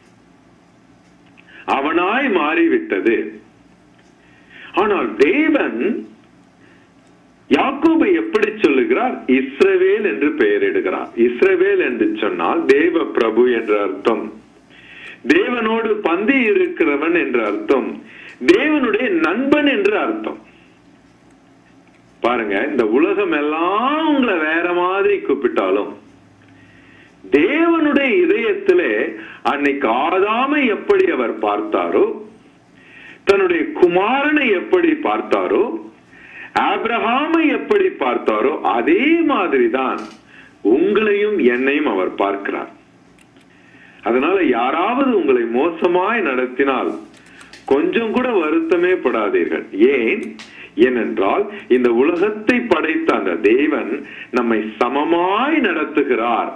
Speaker 1: அவனாய் மாறிவிட்டது ஆனால் தேவன் யாக்கோபை எப்படி சொல்லுகிறார் இஸ்ரவேல் என்று பெயரிடுகிறார் இஸ்ரவேல் என்று சொன்னால் தேவ பிரபு என்ற அர்த்தம் தேவனோடு பந்தி இருக்கிறவன் என்ற அர்த்தம் தேவனுடைய நண்பன் என்று அர்த்தம் பாருங்க இந்த உலகம் எல்லாம் உங்களை வேற மாதிரி கூப்பிட்டாலும் தேவனுடைய இதயத்திலே அன்னைக்கு ஆதாமை எப்படி அவர் பார்த்தாரோ தன்னுடைய குமாரனை எப்படி பார்த்தாரோ ஆபிரகாமை எப்படி பார்த்தாரோ அதே மாதிரிதான் உங்களையும் என்னையும் அவர் பார்க்கிறார் அதனால யாராவது உங்களை மோசமாய் நடத்தினால் கொஞ்சம் கூட வருத்தமே படாதீர்கள் ஏன் ஏனென்றால் இந்த உலகத்தை படைத்த அந்த தேவன் நம்மை சமமாய் நடத்துகிறார்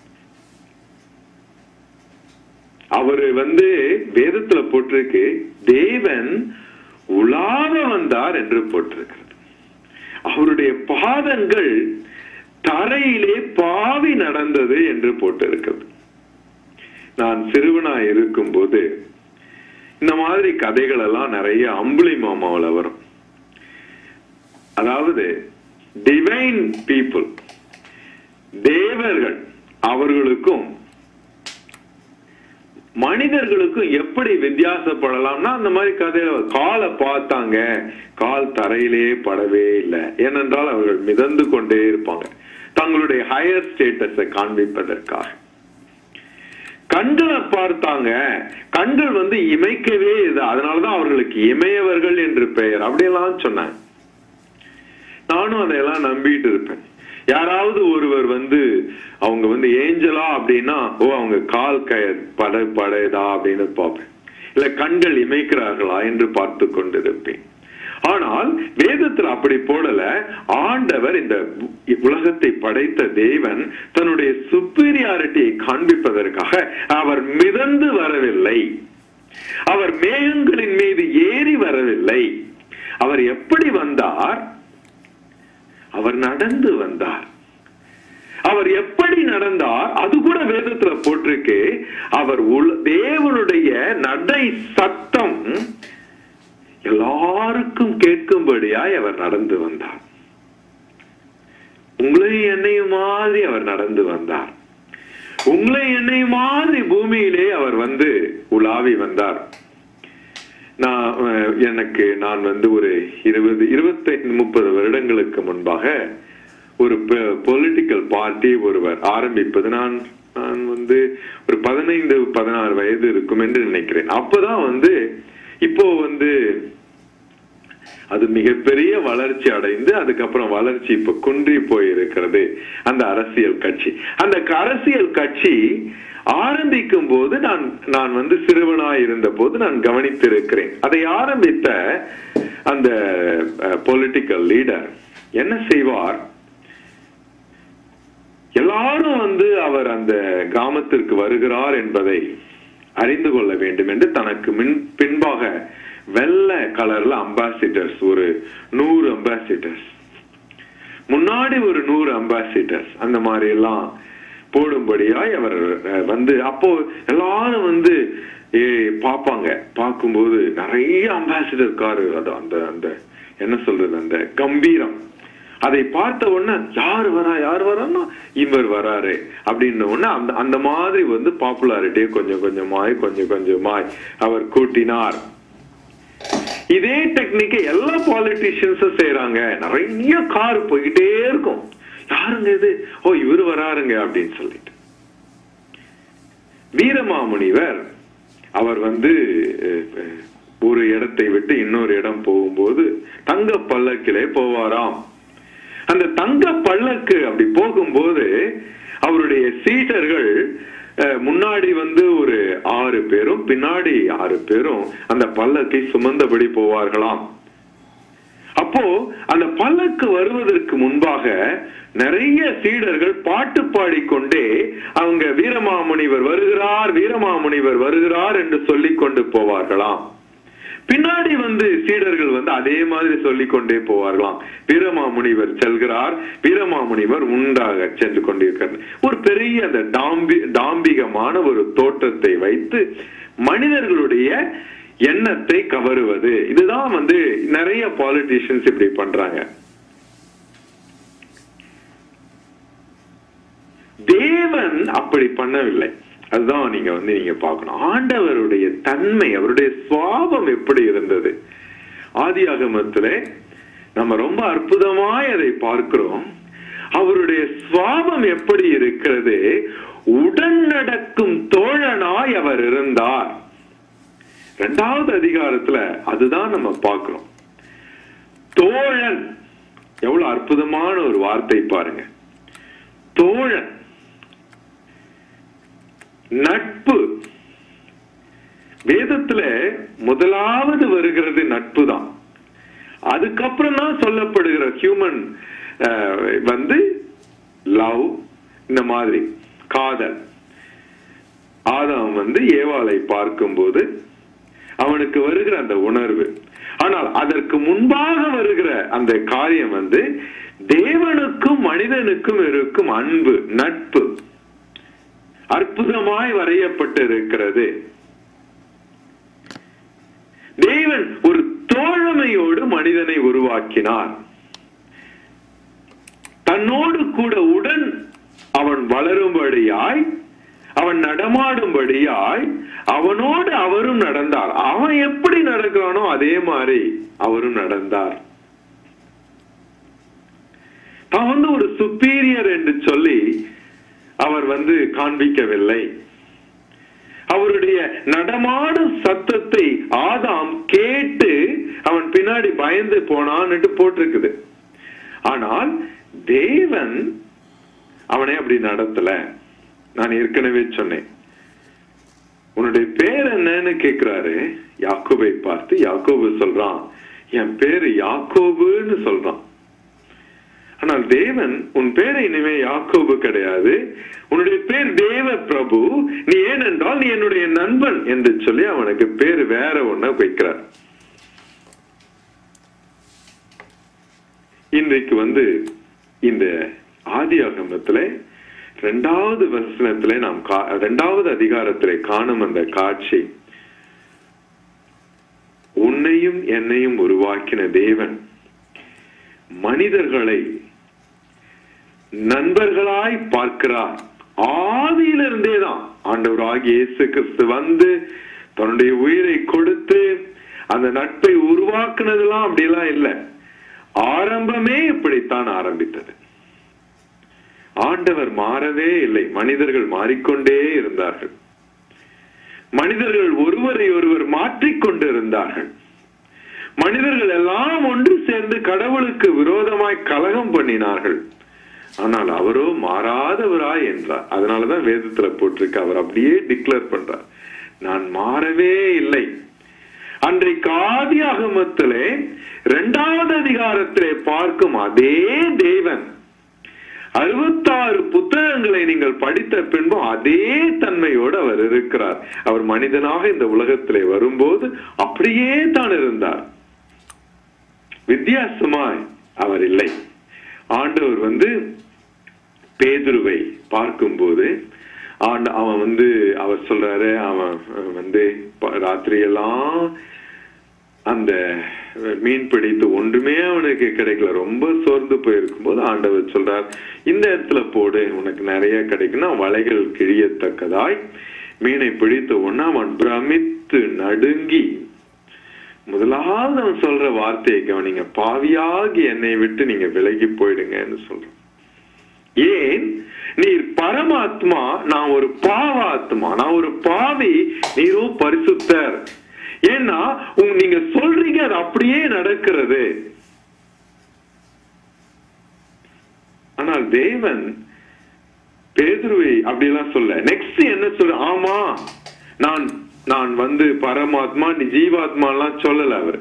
Speaker 1: அவரு வந்து வேதத்துல போட்டிருக்கு தேவன் உலாவ வந்தார் என்று போட்டிருக்கிறது அவருடைய பாதங்கள் தரையிலே பாவி நடந்தது என்று போட்டிருக்கிறது நான் சிறுவனாய் இருக்கும்போது இந்த மாதிரி கதைகள் எல்லாம் நிறைய அம்புலி மாமாவில் வரும் அதாவது டிவைன் பீப்புள் தேவர்கள் அவர்களுக்கும் மனிதர்களுக்கும் எப்படி வித்தியாசப்படலாம்னா அந்த மாதிரி கதையில காலை பார்த்தாங்க கால் தரையிலே படவே இல்லை ஏனென்றால் அவர்கள் மிதந்து கொண்டே இருப்பாங்க தங்களுடைய ஹையர் ஸ்டேட்டஸை காண்பிப்பதற்காக கண்களை பார்த்தாங்க கண்கள் வந்து இமைக்கவே இது அதனாலதான் அவர்களுக்கு இமையவர்கள் என்று பெயர் அப்படியெல்லாம் சொன்னாங்க நானும் அதையெல்லாம் நம்பிட்டு இருப்பேன் யாராவது ஒருவர் வந்து அவங்க வந்து ஏஞ்சலா அப்படின்னா ஓ அவங்க கால் க பட படையதா அப்படின்னு பார்ப்பேன் இல்ல கண்கள் இமைக்கிறார்களா என்று பார்த்து கொண்டிருப்பேன் ஆனால் வேதத்தில் அப்படி போடல ஆண்டவர் இந்த உலகத்தை படைத்த தேவன் தன்னுடைய சுப்பீரியாரிட்டியை காண்பிப்பதற்காக அவர் மிதந்து வரவில்லை அவர் மேகங்களின் மீது ஏறி வரவில்லை அவர் எப்படி வந்தார் அவர் நடந்து வந்தார் அவர் எப்படி நடந்தார் அது கூட வேதத்துல போட்டிருக்கு அவர் உல- தேவனுடைய நடை சத்தம் எல்லாருக்கும் கேட்கும்படியாய் அவர் நடந்து வந்தார் உங்களையும் என்னையும் மாதிரி அவர் நடந்து வந்தார் உங்களை என்னை மாதிரி பூமியிலே அவர் வந்து உலாவி வந்தார் நான் அஹ், எனக்கு நான் வந்து ஒரு இருபது இருபத்தைந்து முப்பது வருடங்களுக்கு முன்பாக ஒரு பொலிட்டிக்கல் பார்ட்டி ஒருவர் ஆரம்பிப்பது நான் நான் வந்து ஒரு பதினைந்து பதினாறு வயது இருக்கும் என்று நினைக்கிறேன் அப்பதான் வந்து இப்போ வந்து அது மிகப்பெரிய வளர்ச்சி அடைந்து அதுக்கப்புறம் வளர்ச்சி இப்ப குன்றி போயிருக்கிறது அந்த அரசியல் கட்சி அந்த க- அரசியல் கட்சி ஆரம்பிக்கும் போது நான் நான் வந்து சிறுவனாய் இருந்த போது நான் கவனித்திருக்கிறேன் அதை ஆரம்பித்த அந்த பொலிட்டிக்கல் லீடர் என்ன செய்வார் எல்லாரும் வந்து அவர் அந்த கிராமத்திற்கு வருகிறார் என்பதை அறிந்து கொள்ள வேண்டும் என்று தனக்கு மின் பின்பாக வெள்ளை கலர்ல அம்பாசிடர்ஸ் ஒரு நூறு அம்பாசிடர்ஸ் முன்னாடி ஒரு நூறு அம்பாசிடர்ஸ் அந்த மாதிரி எல்லாம் போடும்படியாய் அவர் அஹ், வந்து அப்போ எல்லாரும் வந்து ஏ பார்ப்பாங்க பார்க்கும்போது நிறைய அம்பாசிடர் காரு அது அந்த அந்த என்ன சொல்றது அந்த கம்பீரம் அதை பார்த்த உடனே யார் வரா யார் வரான்னா இவர் வராரு அப்படின்ன உடனே அந்த அந்த மாதிரி வந்து பாப்புலாரிட்டியை கொஞ்சம் கொஞ்சமாய் கொஞ்சம் கொஞ்சமாய் அவர் கூட்டினார் இதே டெக்னிக்கை எல்லா பாலிட்டிஷியன்ஸும் செய்யறாங்க நிறைய கார் போய்கிட்டே இருக்கும் யாருங்க இது ஓ இவரு வராருங்க அப்படின்னு சொல்லிட்டு வீரமாமுனிவர் அவர் வந்து அஹ், ஒரு இடத்தை விட்டு இன்னொரு இடம் போகும்போது தங்க பல்லக்கிலே போவாராம் அந்த தங்க பல்லக்கு அப்படி போகும்போது அவருடைய சீடர்கள் அஹ், முன்னாடி வந்து ஒரு ஆறு பேரும் பின்னாடி ஆறு பேரும் அந்த பல்லக்கை சுமந்தபடி போவார்களாம் அப்போ அந்த பல்லக்கு வருவதற்கு முன்பாக நிறைய சீடர்கள் பாட்டு பாடிக்கொண்டே அவங்க வீரமாமுனிவர் வருகிறார் வீரமாமுனிவர் வருகிறார் என்று சொல்லிக் கொண்டு போவார்களாம் பின்னாடி வந்து சீடர்கள் வந்து அதே மாதிரி சொல்லிக் கொண்டே போவார்களாம் வீரமாமுனிவர் செல்கிறார் வீரமாமுனிவர் உண்டாக சென்று கொண்டிருக்கிறார் ஒரு பெரிய அந்த டாம்பி டாம்பிகமான ஒரு தோற்றத்தை வைத்து மனிதர்களுடைய எண்ணத்தை கவருவது இதுதான் வந்து நிறைய பாலிட்டிஷியன்ஸ் இப்படி பண்றாங்க தேவன் அப்படி பண்ணவில்லை அதுதான் நீங்க வந்து நீங்க பார்க்கணும் ஆண்டவருடைய தன்மை அவருடைய சுவாபம் எப்படி இருந்தது ஆதியாகமத்திலே நம்ம ரொம்ப அற்புதமாய் அதை பார்க்கிறோம் அவருடைய சுவாபம் எப்படி இருக்கிறது உடன் நடக்கும் தோழனாய் அவர் இருந்தார் இரண்டாவது அதிகாரத்துல அதுதான் நம்ம பார்க்கிறோம் தோழன் எவ்வளவு அற்புதமான ஒரு வார்த்தை பாருங்க தோழன் நட்பு வேதத்துல முதலாவது வருகிறது நட்பு தான் அதுக்கப்புறம் தான் சொல்லப்படுகிற ஹியூமன் வந்து லவ் இந்த மாதிரி காதல் ஆதாம் வந்து ஏவாளை பார்க்கும்போது அவனுக்கு வருகிற அந்த உணர்வு ஆனால் அதற்கு முன்பாக வருகிற அந்த காரியம் வந்து தேவனுக்கும் மனிதனுக்கும் இருக்கும் அன்பு நட்பு அற்புதமாய் வரையப்பட்டு இருக்கிறது தேவன் ஒரு தோழமையோடு மனிதனை உருவாக்கினார் தன்னோடு கூட உடன் அவன் வளரும்படியாய் அவன் நடமாடும்படியாய் அவனோடு அவரும் நடந்தார் அவன் எப்படி நடக்கிறானோ அதே மாதிரி அவரும் நடந்தார் தான் வந்து ஒரு சுப்பீரியர் என்று சொல்லி அவர் வந்து காண்பிக்கவில்லை அவருடைய நடமாடும் சத்தத்தை ஆதாம் கேட்டு அவன் பின்னாடி பயந்து போனான்னுட்டு போட்டிருக்குது ஆனால் தேவன் அவனை அப்படி நடத்தல நான் ஏற்கனவே சொன்னேன் உன்னுடைய பேர் என்னன்னு கேக்குறாரு யாக்கோபை பார்த்து யாக்கோபு சொல்றான் என் பேரு யாக்கோபுன்னு சொல்றான் ஆனால் தேவன் உன் பேரை இனிமே யாக்கோபு கிடையாது உன்னுடைய பேர் தேவ பிரபு நீ ஏனென்றால் நீ என்னுடைய நண்பன் என்று சொல்லி அவனுக்கு பேரு வேற ஒண்ண வைக்கிறார் இன்றைக்கு வந்து இந்த ஆதியாகமத்துல இரண்டாவது வசனத்திலே நாம் கா- இரண்டாவது அதிகாரத்திலே காணும் அந்த காட்சி உன்னையும் என்னையும் உருவாக்கின தேவன் மனிதர்களை நண்பர்களாய் பார்க்கிறார் ஆதியிலிருந்தே தான் ஆண்டவராகிய இயேசு கிறிஸ்து வந்து தன்னுடைய உயிரை கொடுத்து அந்த நட்பை உருவாக்குனதெல்லாம் அப்படியெல்லாம் இல்லை ஆரம்பமே இப்படித்தான் ஆரம்பித்தது ஆண்டவர் மாறவே இல்லை மனிதர்கள் மாறிக்கொண்டே இருந்தார்கள் மனிதர்கள் ஒருவரை ஒருவர் மாற்றிக்கொண்டு இருந்தார்கள் மனிதர்கள் எல்லாம் ஒன்று சேர்ந்து கடவுளுக்கு விரோதமாய் கலகம் பண்ணினார்கள் ஆனால் அவரோ மாறாதவராய் என்றார் அதனாலதான் வேதத்துல போட்டிருக்கு அவர் அப்படியே டிக்ளேர் பண்றார் நான் மாறவே இல்லை அன்றைக்கு ஆதி அகமத்திலே இரண்டாவது அதிகாரத்திலே பார்க்கும் அதே தேவன் அறுபத்தாறு புத்தகங்களை நீங்கள் படித்த பின்பும் அதே தன்மையோடு அவர் இருக்கிறார் அவர் மனிதனாக இந்த உலகத்திலே வரும்போது அப்படியே தான் இருந்தார் வித்தியாசமாய் அவர் இல்லை ஆண்டவர் வந்து பேதுருவை பார்க்கும்போது ஆண்டு அவன் வந்து அவர் சொல்றாரு அவன் வந்து ராத்திரியெல்லாம் அந்த மீன் பிடித்து ஒன்றுமே அவனுக்கு கிடைக்கல ரொம்ப சோர்ந்து போயிருக்கும் போது ஆண்டவர் சொல்றார் இந்த இடத்துல போடு உனக்கு நிறைய கிடைக்கும்னா வலைகள் கிழியத்தக்கதாய் மீனை பிடித்த உடனே அவன் பிரமித்து நடுங்கி முதலாவது அவன் சொல்ற வார்த்தையை கவனிங்க பாவியாகி என்னை விட்டு நீங்க விலகி போயிடுங்கன்னு சொல்றான் ஏன் நீர் பரமாத்மா நான் ஒரு பாவாத்மா நான் ஒரு பாவி நீரோ பரிசுத்தர் ஏன்னா உங்க நீங்க சொல்றீங்க அது அப்படியே நடக்கிறது ஆனால் தேவன் பேதுருவை அப்படியெல்லாம் சொல்ல நெக்ஸ்ட் என்ன சொல்ற ஆமா நான் நான் வந்து பரமாத்மா நீ ஜீவாத்மா எல்லாம் சொல்லல அவர்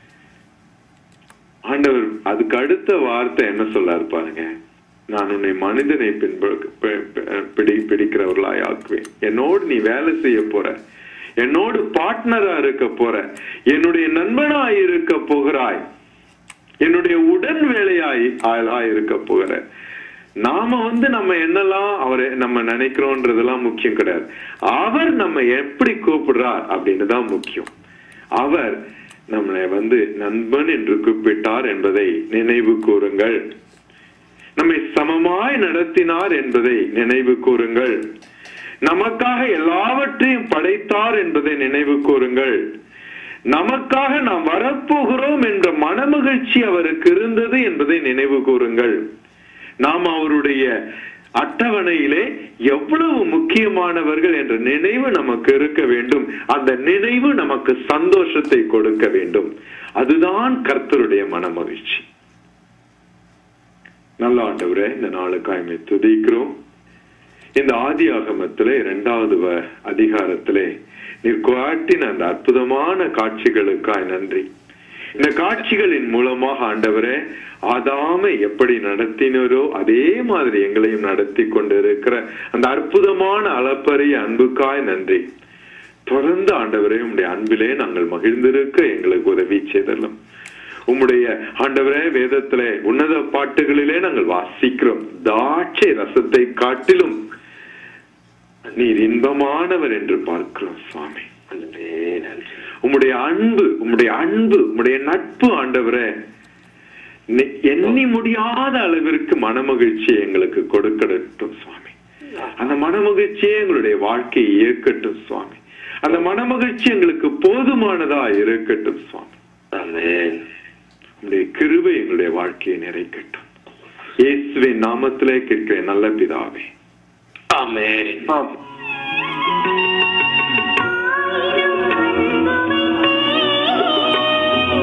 Speaker 1: ஆண்டவர் அதுக்கு அடுத்த வார்த்தை என்ன சொல்லாரு பாருங்க நான் உன்னை மனிதனை பிடி பிடிக்கிறவர்களாய் ஆக்குவேன் என்னோடு நீ வேலை செய்ய போற என்னோடு பார்ட்னரா இருக்க போற என்னுடைய நண்பனாய் இருக்க போகிறாய் என்னுடைய உடன் வேலையாய் ஆளாய் இருக்க போகிற நாம வந்து நம்ம என்னெல்லாம் அவரை நம்ம நினைக்கிறோன்றதெல்லாம் முக்கியம் கிடையாது அவர் நம்ம எப்படி கூப்பிடுறார் அப்படின்னு தான் முக்கியம் அவர் நம்மளை வந்து நண்பன் என்று கூப்பிட்டார் என்பதை நினைவு கூறுங்கள் நம்மை சமமாய் நடத்தினார் என்பதை நினைவு கூறுங்கள் நமக்காக எல்லாவற்றையும் படைத்தார் என்பதை நினைவு கூறுங்கள் நமக்காக நாம் வரப்போகிறோம் என்ற மனமகிழ்ச்சி அவருக்கு இருந்தது என்பதை நினைவு கூறுங்கள் நாம் அவருடைய அட்டவணையிலே எவ்வளவு முக்கியமானவர்கள் என்ற நினைவு நமக்கு இருக்க வேண்டும் அந்த நினைவு நமக்கு சந்தோஷத்தை கொடுக்க வேண்டும் அதுதான் கர்த்தருடைய மனமகிழ்ச்சி நல்ல ஆண்டவரே இந்த நாளுக்காய்மை துதிக்கிறோம் இந்த ஆதி ஆகமத்திலே இரண்டாவது அதிகாரத்திலே நீர் காட்டின அந்த அற்புதமான காட்சிகளுக்காய் நன்றி இந்த காட்சிகளின் மூலமாக ஆண்டவரே ஆதாமை எப்படி நடத்தினரோ அதே மாதிரி எங்களையும் நடத்தி கொண்டிருக்கிற அந்த அற்புதமான அளப்பரிய அன்புக்காய் நன்றி தொடர்ந்து ஆண்டவரே உங்களுடைய அன்பிலே நாங்கள் மகிழ்ந்திருக்க எங்களுக்கு உதவி செய்தலும் உம்முடைய ஆண்டவரே வேதத்திலே உன்னத பாட்டுகளிலே நாங்கள் வாசிக்கிறோம் தாட்சை ரசத்தை காட்டிலும் நீர் இன்பமானவர் என்று பார்க்கிறோம் சுவாமி உம்முடைய அன்பு உம்முடைய அன்பு உம்முடைய நட்பு ஆண்டவரே எண்ணி முடியாத அளவிற்கு மனமகிழ்ச்சி எங்களுக்கு கொடுக்கட்டும் சுவாமி அந்த மனமகிழ்ச்சியே எங்களுடைய வாழ்க்கையை இயக்கட்டும் சுவாமி அந்த மனமகிழ்ச்சி எங்களுக்கு போதுமானதா இருக்கட்டும் சுவாமி உங்களுடைய கிருபை எங்களுடைய வாழ்க்கையை நிறைக்கட்டும் இயேசுவின் நாமத்திலே கேட்கிற நல்ல பிதாவே
Speaker 3: ஆமென்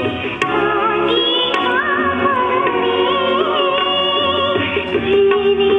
Speaker 4: ஜீவி